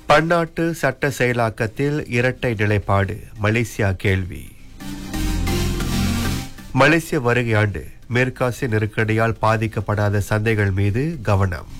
பன்னாட்டு சட்ட செயலாக்கத்தில் இரட்டை நிலைப்பாடு மலேசியா கேள்வி மலேசிய வருகை ஆண்டு மேற்காசிய நெருக்கடியால் பாதிக்கப்படாத சந்தைகள் மீது கவனம்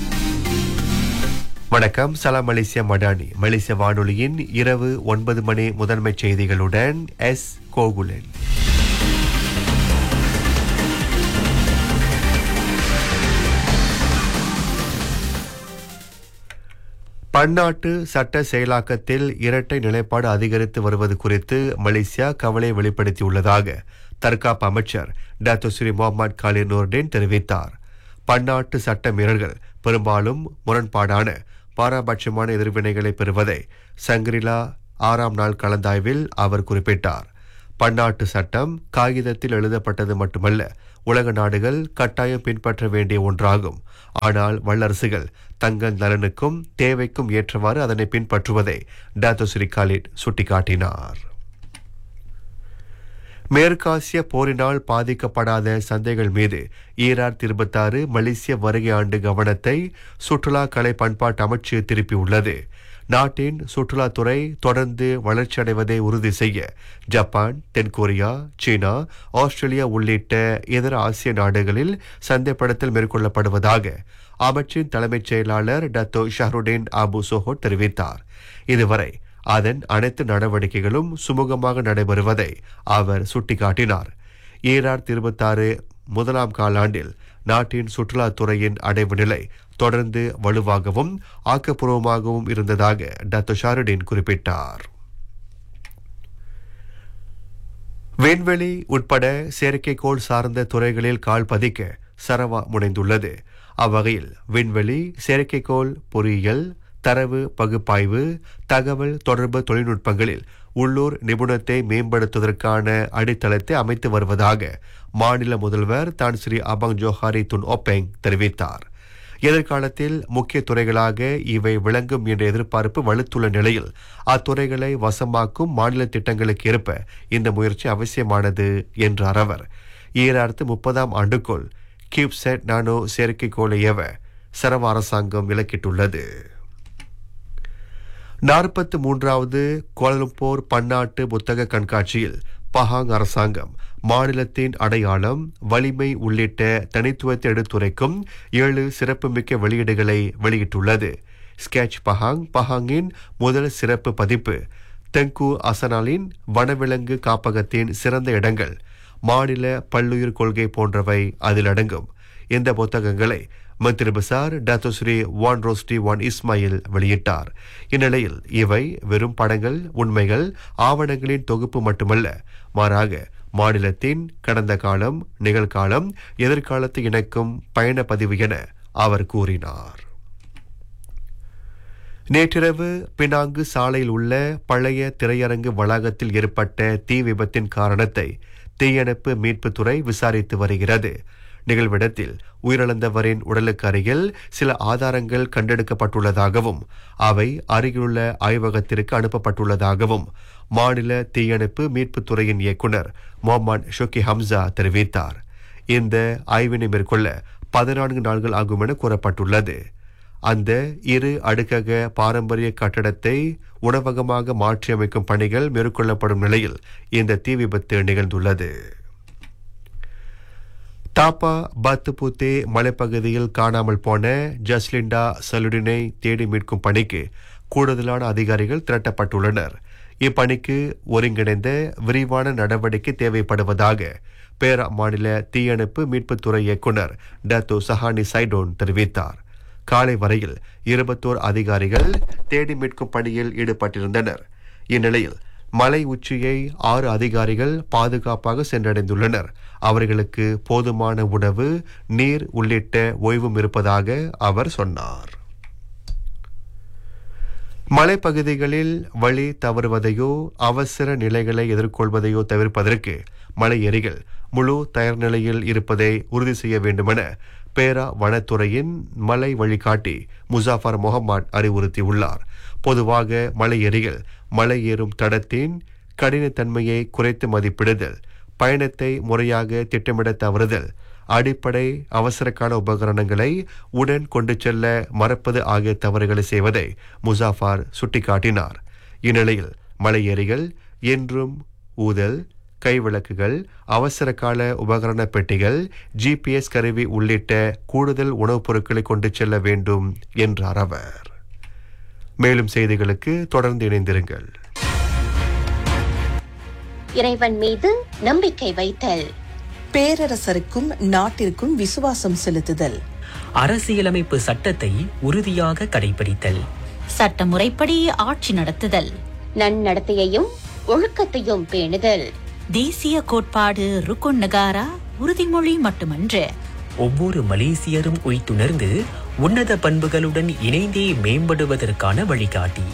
வணக்கம் சலாம் மலேசியா மடானி மலேசிய வானொலியின் இரவு ஒன்பது மணி முதன்மை செய்திகளுடன் எஸ் கோகுலன் பன்னாட்டு சட்ட செயலாக்கத்தில் இரட்டை நிலைப்பாடு அதிகரித்து வருவது குறித்து மலேசியா கவலை வெளிப்படுத்தியுள்ளதாக தற்காப்பு அமைச்சர் doctor Seri Mohamad Khaled Nordin தெரிவித்தார் பன்னாட்டு சட்ட மீறல்கள் பெரும்பாலும் முரண்பாடான பாரபட்சமான எதிர்வினைகளை பெறுவதை சங்கிரிலா ஆறாம் நாள் கலந்தாய்வில் அவர் குறிப்பிட்டார் பன்னாட்டு சட்டம் காகிதத்தில் எழுதப்பட்டது மட்டுமல்ல உலக நாடுகள் கட்டாயம் பின்பற்ற வேண்டிய ஒன்றாகும் ஆனால் வல்லரசுகள் தங்கள் நலனுக்கும் தேவைக்கும் ஏற்றவாறு அதனை பின்பற்றுவதை டாக்டர் ஸ்ரீ காலிட் சுட்டிக்காட்டினார் மேற்காசிய போரினால் பாதிக்கப்படாத சந்தைகள் மீது ஈரார் இருபத்தாறு மலேசிய வருகை ஆண்டு கவனத்தை சுற்றுலா கலை பண்பாட்டு அமைச்சு திருப்பியுள்ளது நாட்டின் சுற்றுலாத்துறை தொடர்ந்து வளர்ச்சியடைவதை உறுதி செய்ய ஜப்பான் தென்கொரியா சீனா ஆஸ்திரேலியா உள்ளிட்ட இதர ஆசிய நாடுகளில் சந்தைப்படுத்தல் மேற்கொள்ளப்படுவதாக அமைச்சின் தலைமைச் செயலாளர் டத்தோ ஷஹருடீன் அபு சோஹோ தெரிவித்தார் இதுவரை அதன் அனைத்து நடவடிக்கைகளும் சுமூகமாக நடைபெறுவதை அவர் சுட்டிக்காட்டினார் ஈரார் இருபத்தாறு முதலாம் காலாண்டில் நாட்டின் சுற்றுலாத்துறையின் அடைவு நிலை தொடர்ந்து வலுவாகவும் ஆக்கப்பூர்வமாகவும் இருந்ததாக டாக்டர் ஷாருடீன் குறிப்பிட்டார் விண்வெளி உட்பட செயற்கைக்கோள் சார்ந்த துறைகளில் கால் பதிக்க சரவா முனைந்துள்ளது அவ்வகையில் விண்வெளி செயற்கைக்கோள் பொறியியல் தரவு பகுப்பாய்வு தகவல் தொடர்பு தொழில்நுட்பங்களில் உள்ளூர் நிபுணத்தை மேம்படுத்துவதற்கான அடித்தளத்தை அமைத்து வருவதாக மாநில முதல்வர் தான் Seri Abang Johari Tun Openg தெரிவித்தார் எதிர்காலத்தில் முக்கிய துறைகளாக இவை விளங்கும் என்ற எதிர்பார்ப்பு வலுத்துள்ள நிலையில் அத்துறைகளை வசமாக்கும் மாநில திட்டங்களுக்கு ஏற்ப இந்த முயற்சி அவசியமானது என்றார் அவர் ஈராயிரத்து முப்பதாம் ஆண்டுக்குள் கியூப்செட் நானோ செயற்கைக்கோளை ஏவ சரவ அரசாங்கம் விலக்கிட்டுள்ளது நாற்பத்தி மூன்றாவது கோலம்பூர் பன்னாட்டு புத்தக கண்காட்சியில் பஹாங் அரசாங்கம் மாநிலத்தின் அடையாளம் வலிமை உள்ளிட்ட தனித்துவத்தை எடுத்துரைக்கும் ஏழு சிறப்புமிக்க வெளியீடுகளை வெளியிட்டுள்ளது ஸ்கெட்ச் பஹாங் பஹாங்கின் முதல் சிறப்பு பதிப்பு தெங்கு அசனாலின் வனவிலங்கு காப்பகத்தின் சிறந்த இடங்கள் மாநில பல்லுயிர் கொள்கை போன்றவை அதில் அடங்கும் இந்த புத்தகங்களை மந்திரி பசார் டாத்தோஸ்ரீ வான் ரோஸ்டி வான் இஸ்மாயில் வெளியிட்டார் இந்நிலையில் இவை வெறும் படங்கள் உண்மைகள் ஆவணங்களின் தொகுப்பு மட்டுமல்ல மாறாக மாநிலத்தின் கடந்த காலம் நிகழ்காலம் எதிர்காலத்தை இணைக்கும் பயண பதிவு என அவர் கூறினார் நேற்றிரவு பினாங்கு சாலையில் உள்ள பழைய திரையரங்கு வளாகத்தில் ஏற்பட்ட தீ விபத்தின் காரணத்தை தீயணைப்பு மீட்புத்துறை விசாரித்து வருகிறது நிகழ்விடத்தில் உயிரிழந்தவரின் உடலுக்கு அருகில் சில ஆதாரங்கள் கண்டெடுக்கப்பட்டுள்ளதாகவும் அவை அருகிலுள்ள ஆய்வகத்திற்கு அனுப்பப்பட்டுள்ளதாகவும் மாநில தீயணைப்பு மீட்புத்துறையின் இயக்குநர் முகமது ஷோக்கி ஹம்சா தெரிவித்தார் இந்த ஆய்வினை மேற்கொள்ள பதினான்கு நாட்கள் ஆகும் என கூறப்பட்டுள்ளது அந்த இரு அடுக்கக பாரம்பரிய கட்டடத்தை உணவகமாக மாற்றியமைக்கும் பணிகள் மேற்கொள்ளப்படும் நிலையில் இந்த தீ விபத்து நிகழ்ந்துள்ளது தாப்பா பத்துபூத்தே மலைப்பகுதியில் காணாமல் போன ஜஸ்லிண்டா சலுடினை தேடி மீட்கும் பணிக்கு கூடுதலான அதிகாரிகள் திரட்டப்பட்டுள்ளனர் இப்பணிக்கு ஒருங்கிணைந்த விரிவான நடவடிக்கை தேவைப்படுவதாக பேரா மாநில தீயணைப்பு மீட்புத்துறை இயக்குநர் டத்தோ சஹானி சைடோன் தெரிவித்தார் காலை வரையில் இருபத்தோர் அதிகாரிகள் தேடி மீட்கும் பணியில் ஈடுபட்டிருந்தனர் இந்நிலையில் மலை உச்சியை ஆறு அதிகாரிகள் பாதுகாப்பாக சென்றடைந்துள்ளனர் அவர்களுக்கு போதுமான உணவு நீர் உள்ளிட்ட ஓய்வும் இருப்பதாக அவர் சொன்னார் மலைப்பகுதிகளில் வழி தவறுவதையோ அவசர நிலைகளை எதிர்கொள்வதையோ தவிர்ப்பதற்கு மலை எரிகள் முழு தயார் நிலையில் இருப்பதை உறுதி செய்ய வேண்டுமென பேரா வனத்துறையின் மலை வழிகாட்டி முசாஃபர் முகமது அறிவுறுத்தியுள்ளார் பொதுவாக மலை எரிகள் மலை ஏறும் தடத்தின் கடினத்தன்மையை குறைத்து மதிப்பிடுதல் பயணத்தை முறையாக திட்டமிட தவறுதல் அடிப்படை அவசரக்கால உபகரணங்களை உடன் கொண்டு செல்ல மறப்பது ஆகிய தவறுகளை செய்வதை முசாஃபார் சுட்டிக்காட்டினார் இந்நிலையில் மலையேறிகள் என்றும் ஊதல் கைவிளக்குகள் அவசர கால உபகரண பெட்டிகள் ஜிபிஎஸ் கருவி உள்ளிட்ட கூடுதல் உணவுப் பொருட்களை கொண்டு செல்ல வேண்டும் என்றார் அவர் மேலும் செய்திகளுக்கு தொடர்ந்து இணைந்திருங்கள் இறைவன் மீது நம்பிக்கை வைத்தல் பேரரசருக்கும் நாட்டிற்கும் விசுவாசம் செலுத்துதல் அரசியலமைப்பு சட்டத்தை உறுதியாக கடைபிடித்தல் சட்டமுறைப்படி ஆட்சி நடத்துதல் நன்னடத்தையையும் ஒழுக்கத்தையும் பேணுதல் தேசிய கோட்பாடு ருக்குன் நகாரா உறுதிமொழி மட்டுமன்று ஒவ்வொரு மலேசியரும் உய்த்துணர்ந்து உன்னத பண்புகளுடன் இணைந்தே மேம்படுவதற்கான வழிகாட்டி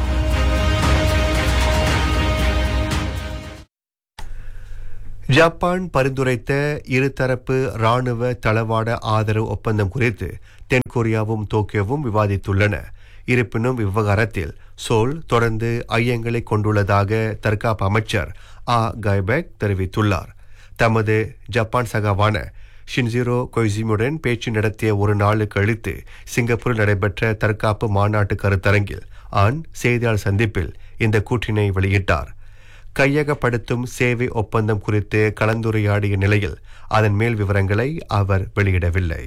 ஜப்பான் பரிந்துரைத்த இருதரப்பு ராணுவ தளவாட ஆதரவு ஒப்பந்தம் குறித்து தென்கொரியாவும் டோக்கியோவும் விவாதித்துள்ளன இருப்பினும் இவ்விவகாரத்தில் சோல் தொடர்ந்து ஐயங்களை கொண்டுள்ளதாக தற்காப்பு அமைச்சர் ஆ கைபெக் தெரிவித்துள்ளார் தமது ஜப்பான் சகாவான ஷின்சிரோ கொய்சிமுடன் பேச்சு நடத்திய ஒரு நாளுக்கு கழித்து சிங்கப்பூரில் நடைபெற்ற தற்காப்பு மாநாட்டு கருத்தரங்கில் ஆன் செய்தியாளர் சந்திப்பில் இந்த கூற்றினை வெளியிட்டார் கையகப்படுத்தும் சேவை ஒப்பந்தம் குறித்து கலந்துரையாடிய நிலையில் அதன் மேல் விவரங்களை அவர் வெளியிடவில்லை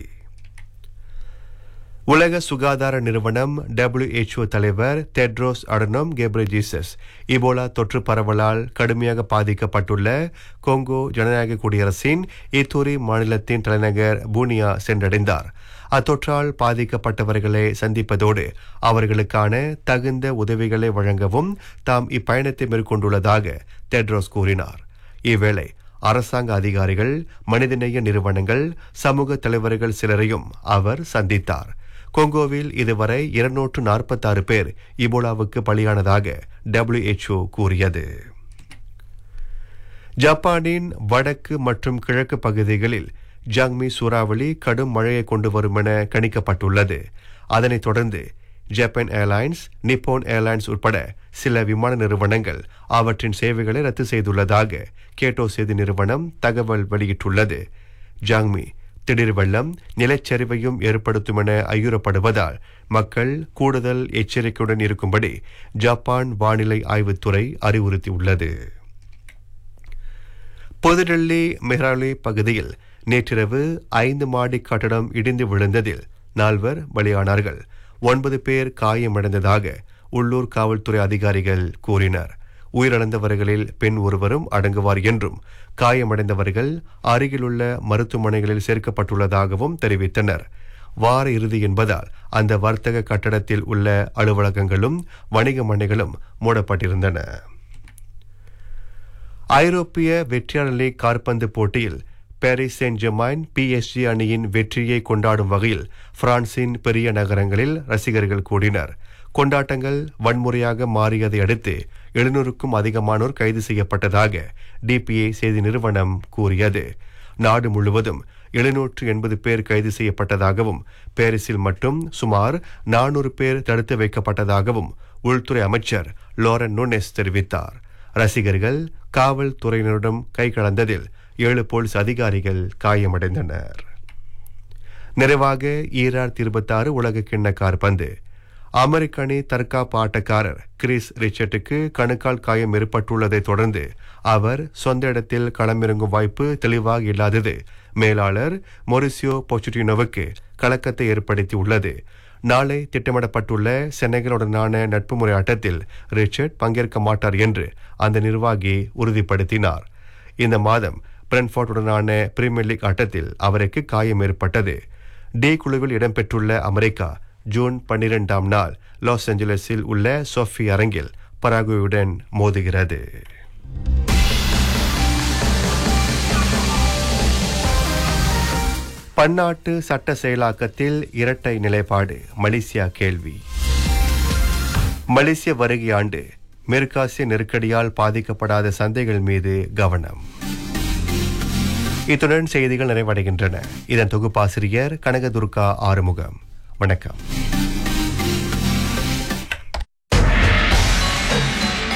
உலக சுகாதார நிறுவனம் WHO தலைவர் தெட்ரோஸ் அடனோம் கேப்ரஜீசஸ் இபோலா தொற்று பரவலால் கடுமையாக பாதிக்கப்பட்டுள்ள கொங்கோ ஜனநாயக குடியரசின் இத்தூரி மாநிலத்தின் தலைநகர் பூனியா சென்றடைந்தார் அத்தொற்றால் பாதிக்கப்பட்டவர்களை சந்திப்பதோடு அவர்களுக்கான தகுந்த உதவிகளை வழங்கவும் தாம் இப்பயணத்தை மேற்கொண்டுள்ளதாக தெட்ரோஸ் கூறினார் இவ்வேளை அரசாங்க அதிகாரிகள் மனிதநேய நிறுவனங்கள் சமூக தலைவர்கள் சிலரையும் அவர் சந்தித்தார் கொங்கோவில் இதுவரை இருநூற்று நாற்பத்தாறு பேர் இபோலாவுக்கு பலியானதாக WHO கூறியது ஜப்பானின் வடக்கு மற்றும் கிழக்கு பகுதிகளில் ஜாங்மி சூறாவளி கடும் மழையை கொண்டு வரும் என கணிக்கப்பட்டுள்ளது அதனைத் தொடர்ந்து ஜப்பான் ஏர்லைன்ஸ் நிப்போன் ஏர்லைன்ஸ் உட்பட சில விமான நிறுவனங்கள் அவற்றின் சேவைகளை ரத்து செய்துள்ளதாக கேட்டோ செய்தி நிறுவனம் தகவல் வெளியிட்டுள்ளது ஜாங்மி திடீர் வெள்ளம் நிலச்சரிவையும் ஏற்படுத்தும் என ஐயுறப்படுவதால் மக்கள் கூடுதல் எச்சரிக்கையுடன் இருக்கும்படி ஜப்பான் வானிலை ஆய்வுத்துறை அறிவுறுத்தியுள்ளது புதுடெல்லி மெஹ்ராலி பகுதியில் நேற்றிரவு ஐந்து மாடி கட்டடம் இடிந்து விழுந்ததில் நால்வர் பலியானார்கள் ஒன்பது பேர் காயமடைந்ததாக உள்ளூர் காவல்துறை அதிகாரிகள் கூறினர் உயிரிழந்தவர்களில் பெண் ஒருவரும் அடங்குவார் என்றும் காயமடைந்தவர்கள் அருகிலுள்ள மருத்துவமனைகளில் சேர்க்கப்பட்டுள்ளதாகவும் தெரிவித்தனர் வார இறுதி என்பதால் அந்த வர்த்தக கட்டடத்தில் உள்ள அலுவலகங்களும் வணிக மனைகளும் மூடப்பட்டிருந்தன ஐரோப்பிய வெற்றியாளர் லீக் காற்பந்து போட்டியில் பாரிஸ் சென்ட் ஜெர்மைன் பிஎஸ்ஜி அணியின் வெற்றியை கொண்டாடும் வகையில் பிரான்சின் பெரிய நகரங்களில் ரசிகர்கள் கூடினர் கொண்டாட்டங்கள் வன்முறையாக மாறியதை அடுத்து எழுநூறுக்கும் அதிகமானோர் கைது செய்யப்பட்டதாக டிபிஏ செய்தி நிறுவனம் கூறியது நாடு முழுவதும் எழுநூற்று எண்பது பேர் கைது செய்யப்பட்டதாகவும் பாரிஸில் மட்டும் சுமார் நானூறு பேர் தடுத்து வைக்கப்பட்டதாகவும் உள்துறை அமைச்சர் லோரன் நூனெஸ் தெரிவித்தார் ரசிகர்கள் காவல்துறையினரிடம் கை கலந்ததில் ஏழு போலீஸ் அதிகாரிகள் காயமடைந்தனர் நிறைவாக ஈராயிரத்தி இருபத்தாறு உலக கிண்ண காற்பந்து அமெரிக்க அணி தற்காப்பு ஆட்டக்காரர் கிறிஸ் ரிச்சர்ட்டுக்கு கணுக்கால் காயம் ஏற்பட்டுள்ளதை தொடர்ந்து அவர் சொந்த இடத்தில் களமிறங்கும் வாய்ப்பு தெளிவாக இல்லாதது மேலாளர் மொரிசியோ பொச்சுட்டினோவுக்கு கலக்கத்தை ஏற்படுத்தி உள்ளது நாளை திட்டமிடப்பட்டுள்ள சென்னைகளுடனான நட்பு முறை ஆட்டத்தில் ரிச்சர்ட் பங்கேற்க மாட்டார் என்று அந்த நிர்வாகி உறுதிப்படுத்தினார் இந்த மாதம் பிரென்ஃபோர்டுடனான பிரீமியர் லீக் ஆட்டத்தில் அவருக்கு காயம் ஏற்பட்டது டி குழுவில் இடம்பெற்றுள்ள அமெரிக்கா ஜூன் பன்னிரெண்டாம் நாள் லாஸ் ஏஞ்சலஸில் உள்ள சோஃபி அரங்கில் பராகுவுடன் மோதுகிறது பன்னாட்டு சட்ட செயலாக்கத்தில் இரட்டை நிலைப்பாடு மலேசியா கேள்வி மலேசிய வருகை ஆண்டு மேற்காசிய நெருக்கடியால் பாதிக்கப்படாத சந்தைகள் மீது கவனம் இத்துடன் செய்திகள் நிறைவடைகின்றன இதன் தொகுப்பாசிரியர் கனகதுர்கா ஆறுமுகம் வணக்கம்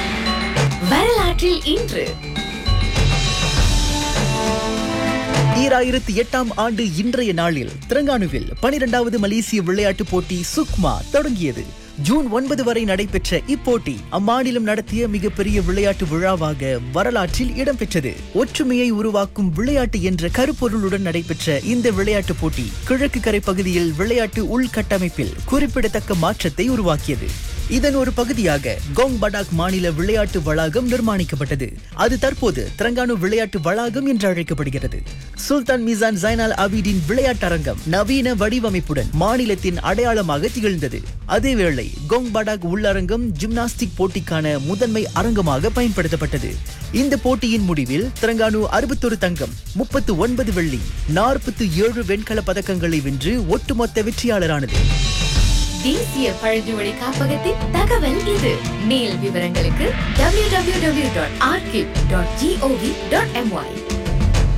வரலாற்றில் இன்று ஈராயிரத்தி ஈராயிரத்தி எட்டாம் ஆண்டு இன்றைய நாளில் திரங்கானுவில் பனிரெண்டாவது மலேசிய விளையாட்டுப் போட்டி சுக்மா தொடங்கியது ஜூன் ஒன்பது வரை நடைபெற்ற இப்போட்டி அம்மாநிலம் நடத்திய மிகப்பெரிய விளையாட்டு விழாவாக வரலாற்றில் இடம்பெற்றது ஒற்றுமையை உருவாக்கும் விளையாட்டு என்ற கருப்பொருளுடன் நடைபெற்ற இந்த விளையாட்டுப் போட்டி கிழக்கு கரை பகுதியில் விளையாட்டு உள்கட்டமைப்பில் குறிப்பிடத்தக்க மாற்றத்தை உருவாக்கியது இதன் ஒரு பகுதியாக கோங் படாக் மாநில விளையாட்டு வளாகம் நிர்மாணிக்கப்பட்டது அது தற்போது திரங்கானு விளையாட்டு வளாகம் என்று அழைக்கப்படுகிறது சுல்தான் மிசான் ஜைனால் அபீடின் விளையாட்டரங்கம் நவீன வடிவமைப்புடன் மாநிலத்தின் அடையாளமாக திகழ்ந்தது அதேவேளை கோங் படாக் உள்ளரங்கம் ஜிம்னாஸ்டிக் போட்டிக்கான முதன்மை அரங்கமாக பயன்படுத்தப்பட்டது இந்த போட்டியின் முடிவில் திரங்கானு அறுபத்தொரு தங்கம் முப்பத்து ஒன்பது வெள்ளி நாற்பத்தி ஏழு வெண்கல பதக்கங்களை வென்று ஒட்டுமொத்த வெற்றியாளரானது தேசிய பழங்குடி காப்பகத்தின் தகவல் இது மேல் விவரங்களுக்கு www.archive.gov.my